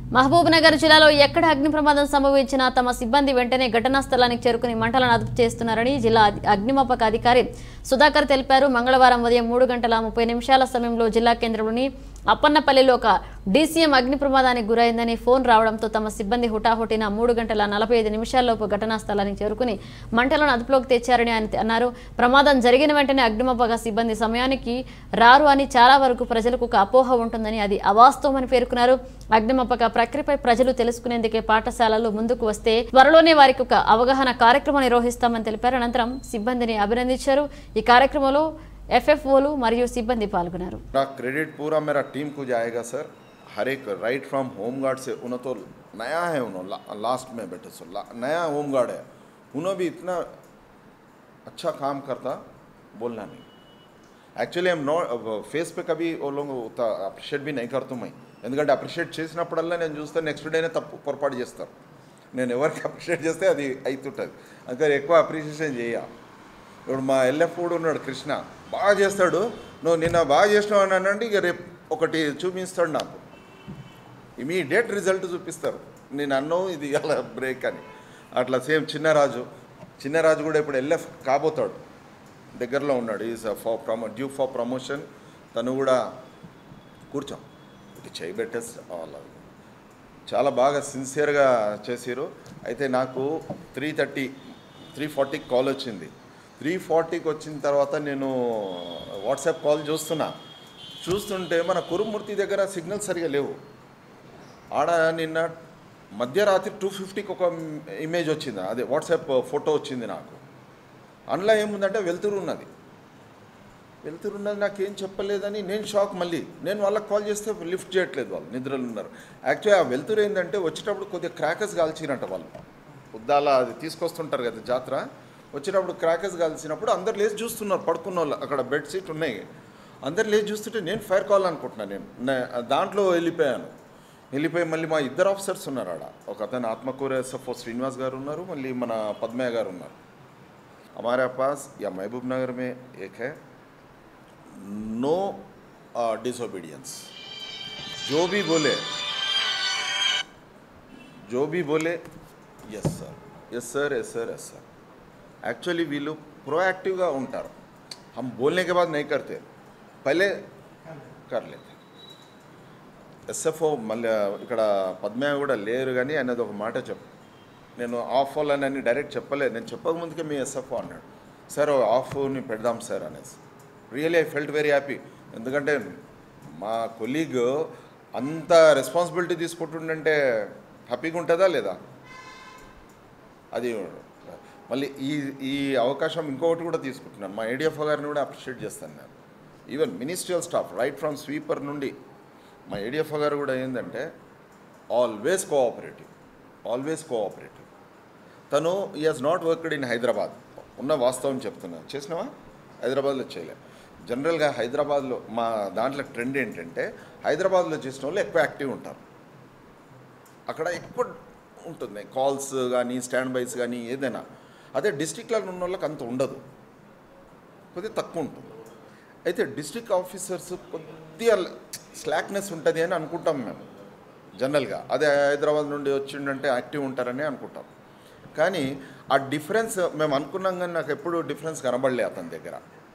మహబూబ్ నగర్ జిల్లాలో ఎక్కడ అగ్ని ప్రమాదం సంభవించినా తమ సిబ్బంది వెంటనే ఘటనా స్థలానికి చేరుకుని మంటలను అదుపు చేస్తున్నారని జిల్లా అధి- అగ్నిమాపక అధికారి సుధాకర్ తెలిపారు మంగళవారం ఉదయం మూడు గంటల ముప్పై నిమిషాల సమయంలో జిల్లా కేంద్రంలోని అప్పన్నపల్లిలో ఒక డీసీఎం అగ్ని ప్రమాదానికి గురైందని ఫోన్ రావడంతో తమ సిబ్బంది హుటాహుటిన మూడు గంటల నలభై ఐదు నిమిషాల్లోపు ఘటనా స్థలానికి చేరుకుని మంటలను అదుపులోకి తెచ్చారని ఆయన అన్నారు ప్రమాదం జరిగిన వెంటనే అగ్నిమాపక సిబ్బంది సమయానికి రారు అని చాలా వరకు ప్రజలకు ఒక అపోహ ఉంటుందని అది అవాస్తవమని పేర్కొన్నారు అగ్నిమాపక ప్రక్రియపై ప్రజలు తెలుసుకునేందుకే పాఠశాలలు ముందుకు వస్తే త్వరలోనే వారికి ఒక అవగాహన కార్యక్రమం నిర్వహిస్తామని తెలిపారు అనంతరం సిబ్బందిని అభినందించారు ఈ కార్యక్రమంలో ఎఫ్ఎఫ్ఓలు మరియు సిబ్బంది పాల్గొన్నారు मेरा क्रेडिट पूरा मेरा टीम को जाएगा सर हर एक राइट फ्रॉम होम गार्ड से उन्होंने तो नया है उन्होंने ला, लास्ट में बैठे सो ला, नया होम गार्ड है उन्होंने भी इतना अच्छा काम करता बोलना नहीं యాక్చువల్లీ ఐమ్ నో ఫేస్ పే కవి ఓ లోంగ్ అప్రిషియేట్ బి నై కడుతున్నాయి ఎందుకంటే అప్రిషియేట్ చేసినప్పుడల్లా నేను చూస్తే నెక్స్ట్ డేనే తప్పు పొరపాటు చేస్తారు నేను ఎవరికి అప్రిషియేట్ చేస్తే అది అవుతుంటుంది అందుకని ఎక్కువ అప్రిషియేషన్ చేయ ఇప్పుడు మా ఎల్ఎఫ్ కూడా ఉన్నాడు కృష్ణ బాగా చేస్తాడు నువ్వు నిన్న బాగా చేసినావు అని అనండి ఇక రేపు ఒకటి చూపిస్తాడు నాకు ఇమీడియట్ రిజల్ట్ చూపిస్తారు నేను అన్నావు ఇది ఇలా బ్రేక్ అని అట్లా సేమ్ చిన్నరాజు చిన్నరాజు కూడా ఇప్పుడు ఎల్ఎఫ్ కాబోతాడు దగ్గరలో ఉన్నాడు is for promo due for promotion తను కూడా కూర్చోం ఇది చేయబెట్టేసి వాళ్ళ చాలా బాగా సిన్సియర్గా చేసిరు అయితే నాకు త్రీ థర్టీ త్రీ ఫార్టీకి కాల్ వచ్చింది త్రీ ఫార్టీకి వచ్చిన తర్వాత నేను వాట్సాప్ కాల్ చూస్తున్నా చూస్తుంటే మన కురుమూర్తి దగ్గర సిగ్నల్ సరిగా లేవు ఆడ నిన్న మధ్యరాత్రి టూ ఫిఫ్టీకి ఒక ఇమేజ్ వచ్చింది అదే వాట్సాప్ ఫోటో వచ్చింది నాకు అందులో ఏముందంటే వెలుతురు ఉన్నది వెలుతురు ఉన్నది నాకేం చెప్పలేదని నేను షాక్ మళ్ళీ నేను వాళ్ళకి కాల్ చేస్తే లిఫ్ట్ చేయట్లేదు వాళ్ళు నిద్రలు ఉన్నారు యాక్చువల్లీ ఆ వెలుతురు ఏంటంటే వచ్చేటప్పుడు కొద్దిగా క్రాకర్స్ కాల్చినట్ట వాళ్ళు ఉద్దాల అది తీసుకొస్తుంటారు కదా జాతర వచ్చినప్పుడు క్రాకర్స్ కాల్చినప్పుడు అందరు లేచి చూస్తున్నారు పడుకున్న వాళ్ళు అక్కడ బెడ్ సీట్ ఉన్నాయి అందరు లేచి చూస్తుంటే నేను ఫైర్ కాల్ అనుకుంటున్నాను నేను నే- దాంట్లో వెళ్ళిపోయాను వెళ్ళిపోయి మళ్ళీ మా ఇద్దరు ఆఫీసర్స్ ఉన్నారు ఆడ ఒక అతను ఆత్మకూర ఎస్ఎఫ్ఓ శ్రీనివాస్ గారు ఉన్నారు మళ్ళీ మన పద్మయ్య గారు ఉన్నారు हमारे पास या महबूब नगर में एक है नो डिसोबीडियंस जो भी बोले जो भी बोले yes sir yes sir yes sir yes sir actually we लोग प्रोएक्टिव ఉంటారు हम बोलने के बाद नहीं करते पहले कर लेते ఎస్ఎఫ్ఓ మళ్ళీ ఇక్కడ పద్మయ్య కూడా లేరు కానీ అనేది ఒక మాట చెప్పు నేను ఆఫ్ అని డైరెక్ట్ చెప్పలేదు నేను చెప్పకముందుకే మీ ఎస్ఎఫ్ఓ అన్నాడు సార్ ఆఫ్ని పెడదాం సార్ అనేసి really I felt very happy ఎందుకంటే మా కొలీగ్ అంత రెస్పాన్సిబిలిటీ తీసుకుంటుండంటే హ్యాపీగా ఉంటుందా లేదా అది మళ్ళీ ఈ ఈ అవకాశం ఇంకొకటి కూడా తీసుకుంటున్నాను మా ఏడిఎఫ్ఓ గారిని కూడా అప్రిషియేట్ చేస్తాను నేను even ministerial staff right from sweeper నుండి మా ఏడిఎఫ్ఓ గారు కూడా ఏంటంటే ఆల్వేస్ కోఆపరేటివ్ ఆల్వేస్ కోఆపరేటివ్ తను ఈ has not worked in Hyderabad ఉన్న వాస్తవం చెప్తున్నా చేసినావా హైదరాబాద్లో చేయలే జనరల్గా హైదరాబాద్లో మా దాంట్లో ట్రెండ్ ఏంటంటే హైదరాబాద్లో చేసిన వాళ్ళు ఎక్కువ యాక్టివ్ ఉంటారు అక్కడ ఎక్కువ ఉంటుంది కాల్స్ కానీ స్టాండ్ బైస్ కానీ ఏదైనా అదే డిస్టిక్లో ఉన్న వాళ్ళకి అంత ఉండదు కొద్దిగా తక్కువ ఉంటుంది అయితే డిస్టిక్ ఆఫీసర్స్ కొద్దిగా స్లాక్నెస్ ఉంటుంది అని అనుకుంటాం మేము జనరల్గా అదే హైదరాబాద్ నుండి వచ్చిండంటే యాక్టివ్ ఉంటారని అనుకుంటాం కానీ ఆ డిఫరెన్స్ మేము అనుకున్నాం కానీ నాకు ఎప్పుడు డిఫరెన్స్ కనబడలే అతని దగ్గర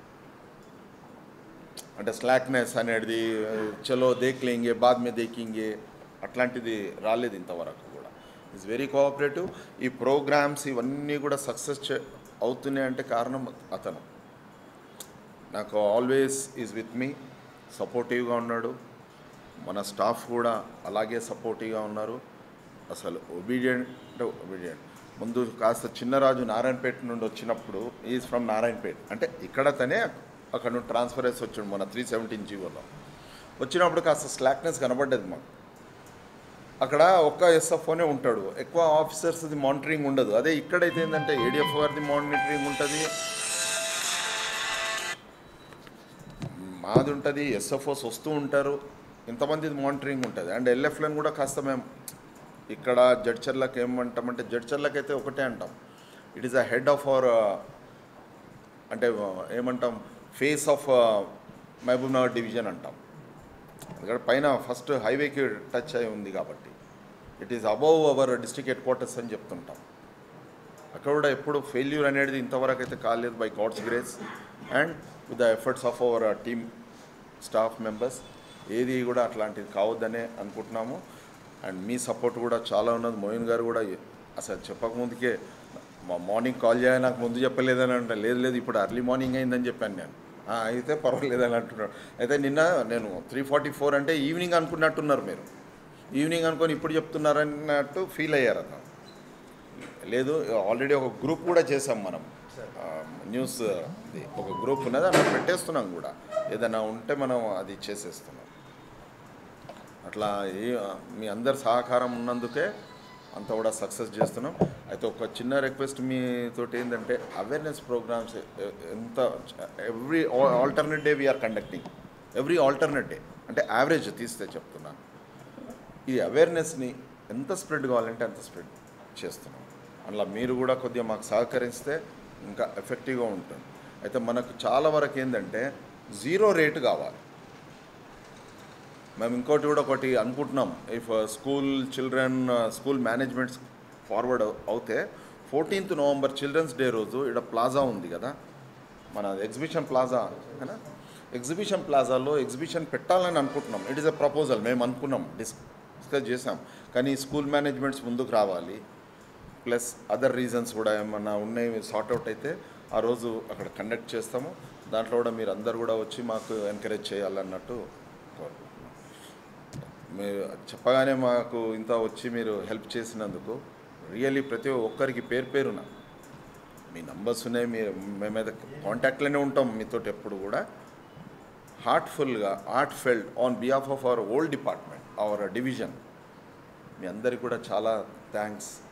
అంటే స్లాక్నెస్ అనేది చలో దేక్లేంగే బాద్ మే దేకింగే అట్లాంటిది రాలేదు ఇంతవరకు కూడా ఇట్స్ వెరీ కోఆపరేటివ్ ఈ ప్రోగ్రామ్స్ ఇవన్నీ కూడా సక్సెస్ అవుతున్నాయి అంటే కారణం అతను నాకు ఆల్వేస్ ఈజ్ విత్ మీ సపోర్టివ్గా ఉన్నాడు మన స్టాఫ్ కూడా అలాగే సపోర్టివ్గా ఉన్నారు అసలు ఒబీడియంట్ అంటే ఒబీడియంట్ ముందు కాస్త చిన్నరాజు నారాయణపేట నుండి వచ్చినప్పుడు ఈజ్ ఫ్రమ్ నారాయణపేట అంటే ఇక్కడ తనే అక్కడ నుండి ట్రాన్స్ఫర్ చేసి వచ్చాడు మన త్రీ సెవెంటీన్ జీవోలో వచ్చినప్పుడు కాస్త స్లాక్నెస్ కనబడ్డది మాకు అక్కడ ఒక్క ఎస్ఎఫ్ఓనే ఉంటాడు ఎక్కువ ఆఫీసర్స్ది మానిటరింగ్ ఉండదు అదే ఇక్కడైతే ఏంటంటే ఏడిఎఫ్ గారిది మానిటరింగ్ ఉంటుంది మాది ఉంటుంది ఎస్ఎఫ్ఓస్ వస్తూ ఉంటారు ఇంతమంది మానిటరింగ్ ఉంటుంది అండ్ ఎల్ఎఫ్లను కూడా కాస్త మేము ఇక్కడ జడ్చర్లకు ఏమంటామంటే జడ్చర్లకు అయితే ఒకటే అంటాం it is a head of our అంటే ఏమంటాం face of Mahabubnagar division అంటాం ఇక్కడ పైన ఫస్ట్ హైవేకి టచ్ అయి ఉంది కాబట్టి it is above our district headquarters అని చెప్తుంటాం అక్కడ కూడా ఎప్పుడు ఫెయిల్యూర్ అనేది ఇంతవరకు అయితే కాలేదు by God's grace and with the efforts of our team staff members ఏది కూడా అట్లాంటిది కావద్దనే అనుకుంటున్నాము అండ్ మీ సపోర్ట్ కూడా చాలా ఉన్నది మోయిన్ గారు కూడా అసలు చెప్పకముందుకే మా మార్నింగ్ కాల్ చేయాలి నాకు ముందు చెప్పలేదని అంటే లేదు లేదు ఇప్పుడు అర్లీ మార్నింగ్ అయిందని చెప్పాను నేను "ఆ, అయితే పర్వాలేదని అంటున్నాడు అయితే నిన్న నేను త్రీ ఫార్టీ ఫోర్ అంటే ఈవినింగ్ అనుకున్నట్టున్నారు మీరు ఈవినింగ్ అనుకొని ఇప్పుడు చెప్తున్నారన్నట్టు ఫీల్ అయ్యారు అతను లేదు ఆల్రెడీ ఒక గ్రూప్ కూడా చేసాం మనం ఆ, న్యూస్ ఇది ఒక గ్రూప్ ఉన్నది అక్కడ పెట్టేస్తున్నాం కూడా ఏదైనా ఉంటే మనం అది చేసేస్తున్నాం అట్లా ఏ మీ అందరి సహకారం ఉన్నందుకే అంత కూడా సక్సెస్ చేస్తున్నాం అయితే ఒక చిన్న రిక్వెస్ట్ మీతోటి ఏంటంటే అవేర్నెస్ ప్రోగ్రామ్స్ ఎంత every alternate day we are conducting every alternate day అంటే యావరేజ్ తీస్తే చెప్తున్నాను ఈ అవేర్నెస్ని ఎంత స్ప్రెడ్ కావాలంటే అంత స్ప్రెడ్ చేస్తున్నాం అలా మీరు కూడా కొద్దిగా మాకు సహకరిస్తే ఇంకా ఎఫెక్టివ్గా ఉంటుంది అయితే మనకు చాలా వరకు ఏంటంటే జీరో రేటు కావాలి మేము ఇంకోటి కూడా ఒకటి అనుకుంటున్నాం if school children school managements forward అవుతే ఫోర్టీన్త్ నవంబర్ చిల్డ్రన్స్ డే రోజు ఇక్కడ ప్లాజా ఉంది కదా మన ఎగ్జిబిషన్ ప్లాజా కదా ఎగ్జిబిషన్ ప్లాజాలో ఎగ్జిబిషన్ పెట్టాలని అనుకుంటున్నాం ఇట్ ఈస్ ఎ ప్రపోజల్ మేము అనుకున్నాం డిస్ డిస్కస్ చేసాం కానీ స్కూల్ మేనేజ్మెంట్స్ ముందుకు రావాలి ప్లస్ అదర్ రీజన్స్ కూడా ఏమన్నా ఉన్నాయి సార్ట్అవుట్ అయితే ఆ రోజు అక్కడ కండక్ట్ చేస్తాము దాంట్లో కూడా మీరు అందరు కూడా వచ్చి మాకు ఎంకరేజ్ చేయాలన్నట్టు కోరుకుంటున్నాం మీరు చెప్పగానే మాకు ఇంత వచ్చి మీరు హెల్ప్ చేసినందుకు రియల్లీ ప్రతి ఒక్కరికి పేరు పేరున మీ నంబర్స్ ఉన్నాయి మీరు మేమైతే కాంటాక్ట్లోనే ఉంటాం మీతో ఎప్పుడు కూడా హార్ట్ఫుల్గా heartfelt on behalf of our old department our division మీ అందరికి కూడా చాలా థ్యాంక్స్